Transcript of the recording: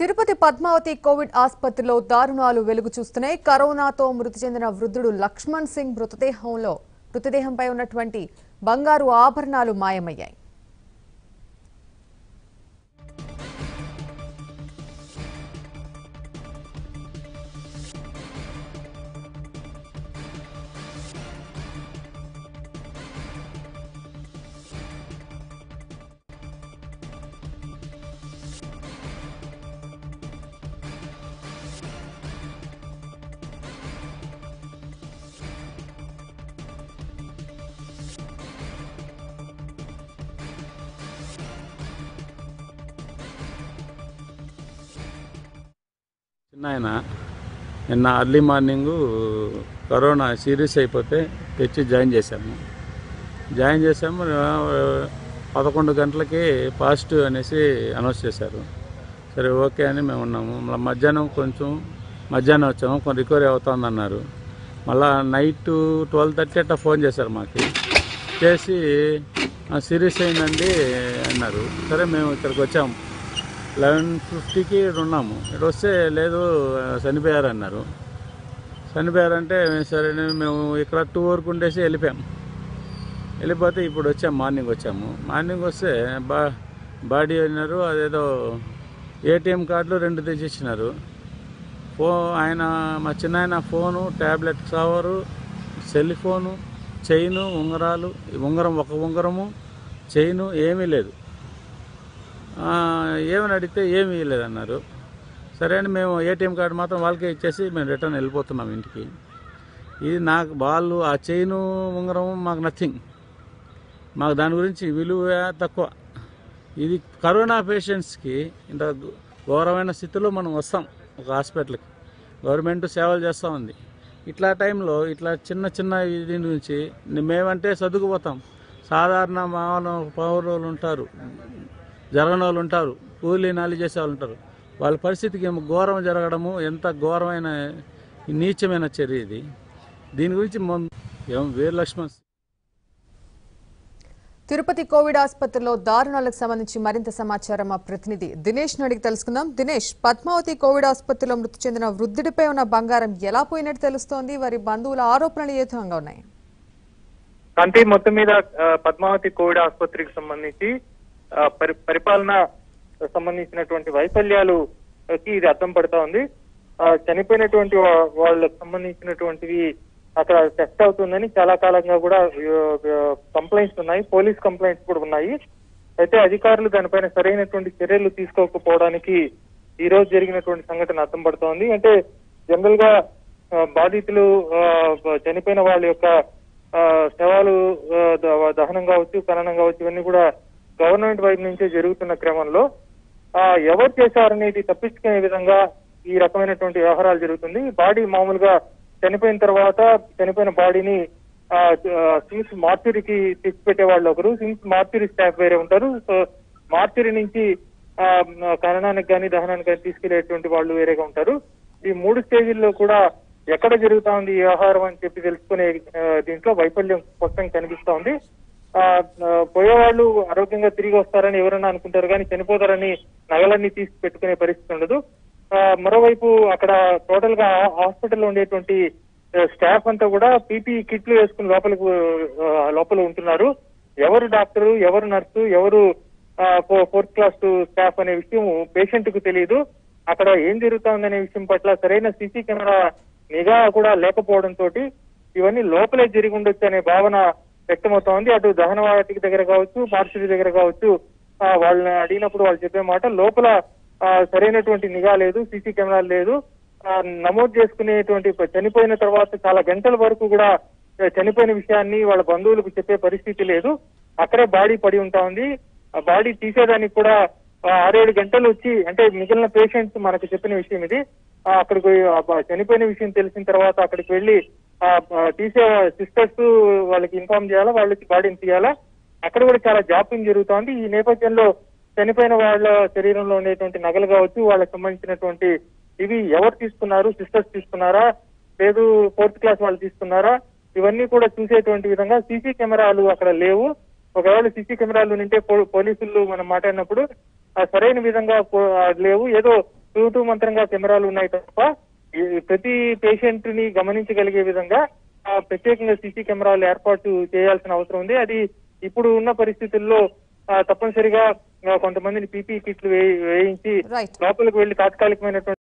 Tirupati Padmavati Covid ఆసుపత్రిలో దారుణాలు వెలుగు చూస్తున్నాయి కరోనాతో మృతి చెందిన వృద్ధుడు లక్ష్మణ్ సింగ్ మృతదేహంలో మృతదేహంపై ఉన్నటువంటి బంగారు ఆభరణాలు మాయమయ్యాయి చిన్న ఆయన నిన్న అర్లీ మార్నింగ్ కరోనా సీరియస్ అయిపోతే తెచ్చి జాయిన్ చేశాము జాయిన్ చేసాము ఆ, పదకొండు గంటలకి పాజిటివ్ అనేసి అనౌన్స్ చేశారు సరే ఓకే అని మేము ఉన్నాము మళ్ళీ మధ్యాహ్నం కొంచెం మధ్యాహ్నం వచ్చాము కొంచెం రికవరీ అవుతుంది అన్నారు మళ్ళా నైట్ ట్వెల్వ్ థర్టీ అట్లా ఫోన్ చేశారు మాకు చేసి సీరియస్ అయిందండి అన్నారు సరే మేము ఇక్కడికి వచ్చాము లెవెన్ ఫిఫ్టీకి ఉన్నాము ఇక్కడ వస్తే లేదు చనిపోయారు అన్నారు చనిపోయారంటే సరే మేము ఇక్కడ టూ వరకు ఉండేసి వెళ్ళిపోయాము వెళ్ళిపోతే ఇప్పుడు వచ్చాము మార్నింగ్ వచ్చాము మార్నింగ్ వస్తే బా బాడీ అన్నారు అదేదో ఏటీఎం కార్డులు రెండు తెచ్చిచ్చినారు ఫో ఆయన మా చిన్న ఆయన phone tablet cover cell phone chain ఉంగరాలు ఈ ఉంగరం ఒక ఉంగరము చైను ఏమీ లేదు ఆ, ఏమని అడిగితే ఏమీ లేదన్నారు సరే అని మేము ఏటీఎం కార్డు మాత్రం వాళ్ళకే ఇచ్చేసి మేము రిటర్న్ వెళ్ళిపోతున్నాం ఇంటికి ఇది నాకు వాళ్ళు ఆ చైను ఉంగరం మాకు నథింగ్ మాకు దాని గురించి విలువ తక్కువ ఇది కరోనా పేషెంట్స్కి ఇంత ఘోరమైన స్థితిలో మనం వస్తాం ఒక హాస్పిటల్కి గవర్నమెంట్ సేవలు చేస్తూ ఉంది ఇట్లా టైంలో ఇట్లా చిన్న చిన్న దీని నుంచి మేమంటే సర్దుకుపోతాం సాధారణ మానవ పౌరులు ఉంటారు జరగని వాళ్ళు ఉంటారు కూలీ నాలి చేసే వాళ్ళు ఉంటారు వాళ్ళ పరిస్థితికి ఏమో ఘోరం జరగడము ఎంత ఘోరమైన నీచమైన చర్య ఇది దీని గురించి మొన్న ఏం వీర లక్ష్మణ్ తిరుపతి కోవిడ్ ఆసుపత్రిలో దారుణాలకు సంబంధించి మరింత సమాచారం మా ప్రతినిధి దినేష్ అడిగి తెలుసుకుందాం దినేష్ పద్మావతి కోవిడ్ ఆసుపత్రిలో మృతి చెందిన వృద్ధుడిపై ఉన్న బంగారం ఎలా పోయినట్టు తెలుస్తోంది వారి బంధువుల ఆరోపణలు ఏ విధంగా ఉన్నాయి కాంతి మొత్తం మీద ఆ, పద్మావతి కోవిడ్ ఆసుపత్రికి సంబంధించి ఆ, పరి పరిపాలన సంబంధించినటువంటి వైఫల్యాలు కి ఇది అర్థం పడతా ఉంది ఆ, చనిపోయినటువంటి వా- వాళ్ళకు సంబంధించినటువంటివి అక్కడ టెస్ట్ అవుతుందని చాలా కాలంగా కూడా కంప్లైంట్స్ ఉన్నాయి పోలీస్ కంప్లైంట్స్ కూడా ఉన్నాయి అయితే అధికారులు దానిపైన సరైనటువంటి చర్యలు తీసుకోకపోవడానికి ఈ రోజు జరిగినటువంటి సంఘటన అర్థం పడుతోంది అంటే జనరల్ గా ఆ, బాధితులు ఆ, చనిపోయిన వాళ్ళ యొక్క ఆ, శవాలు ఆ, ద- దహనం కావచ్చు ఖననం కావచ్చు ఇవన్నీ కూడా గవర్నమెంట్ వైపు నుంచే జరుగుతున్న క్రమంలో ఆ, ఎవరు చేశారనేది తప్పించుకునే విధంగా ఈ రకమైనటువంటి వ్యవహారాలు జరుగుతుంది బాడీ మామూలుగా చనిపోయిన తర్వాత చనిపోయిన బాడీని ఆ, ఆ, సిమ్స్ మార్చురీకి తెచ్చిపెట్టే వాళ్ళు ఒకరు సిమ్స్ మార్చురీ స్టాఫ్ వేరే ఉంటారు సో మార్చురీ నుంచి ఆ, ఖననానికి కానీ దహనానికి కానీ తీసుకెళ్లేటువంటి వాళ్ళు వేరేగా ఉంటారు ఈ మూడు స్టేజీల్లో కూడా ఎక్కడ జరుగుతా ఉంది ఈ వ్యవహారం అని చెప్పి తెలుసుకునే ఆ, దీంట్లో వైఫల్యం స్పష్టంగా కనిపిస్తా ఉంది ఆ, ఆ, పోయేవాళ్ళు ఆరోగ్యంగా తిరిగి వస్తారని ఎవరైనా అనుకుంటారు కానీ చనిపోతారని నగలన్నీ తీసి పెట్టుకునే పరిస్థితి ఉండదు ఆ, మరోవైపు అక్కడ టోటల్ గా హాస్పిటల్లో ఉండేటువంటి ఆ, స్టాఫ్ అంతా కూడా పీపీ కిట్లు వేసుకుని లోపలికి ఆ, లోపల ఉంటున్నారు ఎవరు డాక్టరు ఎవరు నర్సు ఎవరు ఆ, ఫో- ఫోర్త్ క్లాస్ స్టాఫ్ అనే విషయం పేషెంట్ కు తెలియదు అక్కడ ఏం జరుగుతోందనే విషయం పట్ల సరైన సీసీ కెమెరా నిఘా కూడా లేకపోవడం తోటి ఇవన్నీ లోపలే జరిగి ఉండొచ్చు అనే భావన వ్యక్తమవుతోంది అటు దహనవాటికి దగ్గర కావచ్చు మార్చుడి దగ్గర కావచ్చు ఆ, వాళ్ళని అడిగినప్పుడు వాళ్ళు చెప్పే మాట లోపల ఆ, సరైనటువంటి నిఘా లేదు సీసీ కెమెరాలు లేదు ఆ, నమోదు చేసుకునేటువంటి ప- చనిపోయిన తర్వాత చాలా గంటల వరకు కూడా ఆ, చనిపోయిన విషయాన్ని వాళ్ళ బంధువులకు చెప్పే పరిస్థితి లేదు అక్కడే బాడీ పడి ఉంటా ఉంది ఆ బాడీ తీసేదానికి కూడా ఆ, ఆరేడు గంటలు వచ్చి అంటే మిగిలిన పేషెంట్స్ మనకు చెప్పిన విషయం ఇది ఆ, అక్కడికి ఆ బ- చనిపోయిన విషయం తెలిసిన తర్వాత అక్కడికి వెళ్ళి ఆ, ఆ, తీసే సిస్టర్స్ వాళ్ళకి ఇన్ఫార్మ్ చేయాలా వాళ్ళకి బాడీని తీయాలా అక్కడ కూడా చాలా జాప్యం జరుగుతోంది ఈ నేపథ్యంలో చనిపోయిన వాళ్ళ శరీరంలో ఉండేటువంటి నగలు కావచ్చు వాళ్ళకి సంబంధించినటువంటి ఇవి ఎవరు తీసుకున్నారు సిస్టర్స్ తీసుకున్నారా లేదు ఫోర్త్ క్లాస్ వాళ్ళు తీసుకున్నారా ఇవన్నీ కూడా చూసేటువంటి విధంగా సీసీ కెమెరాలు అక్కడ లేవు ఒకవేళ సీసీ కెమెరాలు ఉంటే పో- పోలీసులు మనం మాట్లాడినప్పుడు ఆ సరైన విధంగా పో- ఆ లేవు ఏదో తూతూ మంత్రంగా కెమెరాలు ఉన్నాయి తప్ప ఈ ప్రతి పేషెంట్ ని గమనించగలిగే విధంగా ఆ, ప్రత్యేకంగా సీసీ కెమెరాలు ఏర్పాటు చేయాల్సిన అవసరం ఉంది అది ఇప్పుడు ఉన్న పరిస్థితుల్లో ఆ, తప్పనిసరిగా ఆ, కొంతమందిని పీపీ కిట్లు వేయి- వేయించి రైట్ లోపలికి వెళ్లి తాత్కాలికమైనటువంటి